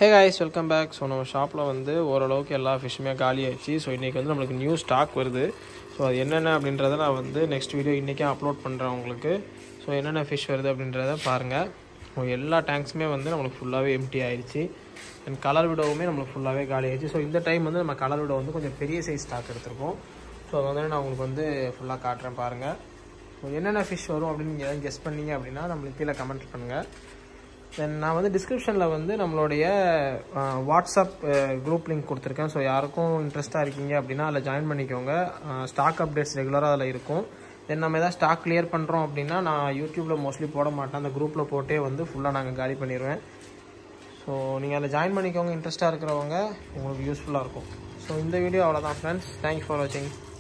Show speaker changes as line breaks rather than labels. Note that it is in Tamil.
ஹே காய்ஸ் வெல்கம் பேக் ஸோ நம்ம ஷாப்பில் வந்து ஓரளவுக்கு எல்லா ஃபிஷ்ஷுமே காலி ஆயிடுச்சு ஸோ இன்றைக்கி வந்து நம்மளுக்கு நியூ ஸ்டாக் வருது ஸோ அது என்னென்ன அப்படின்றத நான் வந்து நெக்ஸ்ட் வீடியோ இன்றைக்கே அப்லோட் பண்ணுறேன் உங்களுக்கு ஸோ என்னென்ன ஃபிஷ் வருது அப்படின்றத பாருங்கள் ஸோ எல்லா டேங்க்ஸுமே வந்து நம்மளுக்கு ஃபுல்லாகவே எம்டி ஆயிடுச்சு அண்ட் கலர் விடவுமே நம்மளுக்கு ஃபுல்லாகவே காலி ஆயிடுச்சு ஸோ இந்த டைம் வந்து நம்ம கலர் விட வந்து கொஞ்சம் பெரிய சைஸ் ஸ்டாக் எடுத்திருக்கோம் ஸோ அது வந்து நான் உங்களுக்கு வந்து ஃபுல்லாக காட்டுறேன் பாருங்கள் ஸோ என்னென்ன ஃபிஷ் வரும் அப்படின்னு நீங்கள் எதாவது கெஸ் பண்ணீங்க அப்படின்னா நம்மளுக்கு கீழே கமெண்ட் பண்ணுங்கள் தென் நான் வந்து டிஸ்கிரிப்ஷனில் வந்து நம்மளுடைய வாட்ஸ்அப் குரூப் லிங்க் கொடுத்துருக்கேன் ஸோ யாருக்கும் இன்ட்ரெஸ்ட்டாக இருக்கீங்க அப்படின்னா அதில் ஜாயின் பண்ணிக்கோங்க ஸ்டாக் அப்டேட்ஸ் ரெகுலராக அதில் இருக்கும் தென் நம்ம எதாவது ஸ்டாக் கிளியர் பண்ணுறோம் அப்படின்னா நான் யூடியூப்பில் மோஸ்ட்லி போட மாட்டேன் அந்த குரூப்பில் போட்டே வந்து ஃபுல்லாக நாங்கள் காலி பண்ணிடுவேன் ஸோ நீங்கள் அதில் ஜாயின் பண்ணிக்கோங்க இன்ட்ரெஸ்ட்டாக இருக்கிறவங்க உங்களுக்கு யூஸ்ஃபுல்லாக இருக்கும் ஸோ இந்த வீடியோ அவ்வளோதான் ஃப்ரெண்ட்ஸ் தேங்க்ஸ் ஃபார் வாட்சிங்